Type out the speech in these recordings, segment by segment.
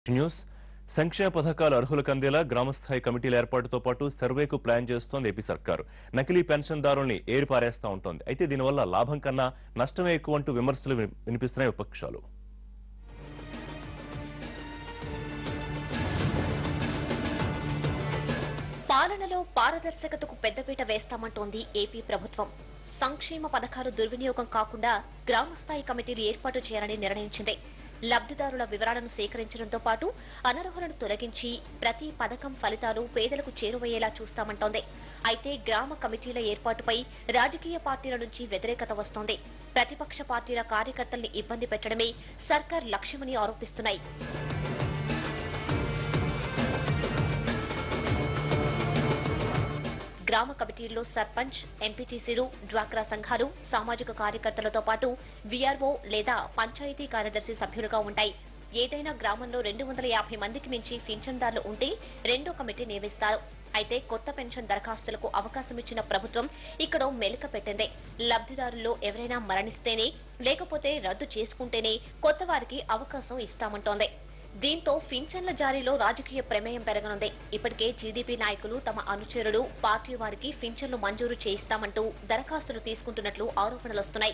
news సంక్షేమ పథకాలు అర్హులకు అందేలా గ్రామస్థాయి కమిటీల ఏర్పాటుతో పాటు సర్వేకు ప్లాన్ చేస్తోంది ఏపీ సర్కారు నకిలీ పెన్షన్దారుల్ని ఏరిపారేస్తా ఉంటోంది అయితే దీనివల్ల లాభం కన్నా నష్టమే ఎక్కువ అంటూ విమర్శలు విని- వినిపిస్తున్నాయి విపక్షాలు పాలనలో పారదర్శకతకు పెద్దపీట వేస్తామంటోంది ఏపీ ప్రభుత్వం సంక్షేమ పథకాలు దుర్వినియోగం కాకుండా గ్రామస్థాయి కమిటీలు ఏర్పాటు చేయాలని నిర్ణయించింది లబ్ధిదారుల వివరాలను సేకరించడంతో పాటు అనర్హులను తొలగించి ప్రతి పథకం ఫలితాలు పేదలకు చేరువయ్యేలా చూస్తామంటోంది అయితే గ్రామ కమిటీల ఏర్పాటుపై రాజకీయ పార్టీల నుంచి వ్యతిరేకత వస్తోంది ప్రతిపక్ష పార్టీల కార్యకర్తల్ని ఇబ్బంది పెట్టడమే సర్కార్ లక్ష్యమని ఆరోపిస్తున్నాయి గ్రామ కమిటీల్లో సర్పంచ్ ఎంపీటీసీలు డ్వాక్రా సంఘాలు సామాజిక కార్యకర్తలతో పాటు వీఆర్ఓ లేదా పంచాయతీ కార్యదర్శి సభ్యులుగా ఉంటాయి ఏదైనా గ్రామంలో రెండు వందల యాభై మందికి మించి పింఛన్దారులు ఉంటే రెండో కమిటీ నియమిస్తారు అయితే కొత్త పెన్షన్ దరఖాస్తులకు అవకాశం ఇచ్చిన ప్రభుత్వం ఇక్కడ మెలిక పెట్టింది లబ్ధిదారుల్లో ఎవరైనా మరణిస్తేనే లేకపోతే రద్దు చేసుకుంటేనే కొత్త వారికి అవకాశం ఇస్తామంటోంది దీంతో పింఛన్ల జారీలో రాజకీయ ప్రమేయం పెరగనుంది ఇప్పటికే టీడీపీ నాయకులు తమ అనుచరులు పార్టీ వారికి పింఛన్లు మంజూరు చేయిస్తామంటూ దరఖాస్తులు తీసుకుంటున్నట్లు ఆరోపణలు వస్తున్నాయి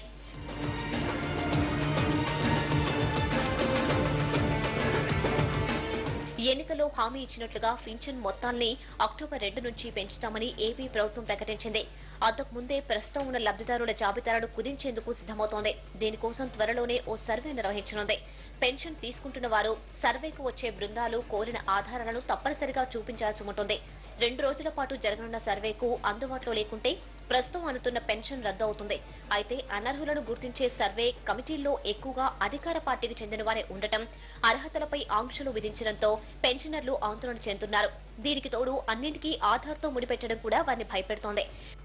ఎన్నికల్లో హామీ ఇచ్చినట్లుగా పింఛన్ మొత్తాల్ని అక్టోబర్ రెండు నుంచి పెంచుతామని ఏపీ ప్రభుత్వం ప్రకటించింది అంతకు ముందే ప్రస్తుతం ఉన్న లబ్ధిదారుల జాబితాలను కుదించేందుకు సిద్దమవుతోంది దీనికోసం త్వరలోనే ఓ సర్వే నిర్వహించనుంది పెన్షన్ తీసుకుంటున్న వారు సర్వేకు వచ్చే బృందాలు కోరిన ఆధారాలను తప్పనిసరిగా చూపించాల్సి ఉంటుంది రెండు రోజుల పాటు జరగనున్న సర్వేకు అందుబాటులో లేకుంటే ప్రస్తుతం అందుతున్న పెన్షన్ రద్దు అవుతుంది అయితే అనర్హులను గుర్తించే సర్వే కమిటీల్లో ఎక్కువగా అధికార పార్టీకి చెందిన వారే ఉండటం అర్హతలపై ఆంక్షలు విధించడంతో పెన్షనర్లు ఆందోళన చెందుతున్నారు దీనికి తోడు అన్నింటికీ ఆధార్తో ముడిపెట్టడం కూడా వారిని భయపెడుతోంది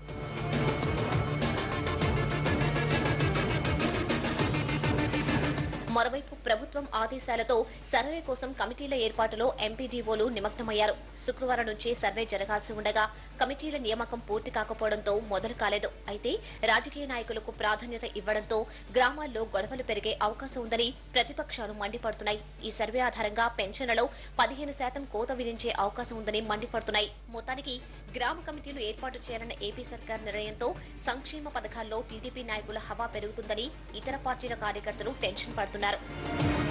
మరోవైపు ప్రభుత్వం ఆదేశాలతో సర్వే కోసం కమిటీల ఏర్పాటులో ఎంపీడీఓలు నిమగ్నమయ్యారు శుక్రవారం నుంచి సర్వే జరగాల్సి ఉండగా కమిటీల నియామకం పూర్తి కాకపోవడంతో మొదలు కాలేదు అయితే రాజకీయ నాయకులకు ప్రాధాన్యత ఇవ్వడంతో గ్రామాల్లో గొడవలు పెరిగే అవకాశం ఉందని ప్రతిపక్షాలు మండిపడుతున్నాయి ఈ సర్వే ఆధారంగా పెన్షన్లలో పదిహేను శాతం కోత విధించే అవకాశం ఉందని మండిపడుతున్నాయి మొత్తానికి గ్రామ కమిటీలు ఏర్పాటు చేయాలన్న ఏపీ సర్కార్ నిర్ణయంతో సంక్షేమ పథకాల్లో టీడీపీ నాయకుల హవా పెరుగుతుందని ఇతర పార్టీల కార్యకర్తలు టెన్షన్ పడుతున్నారు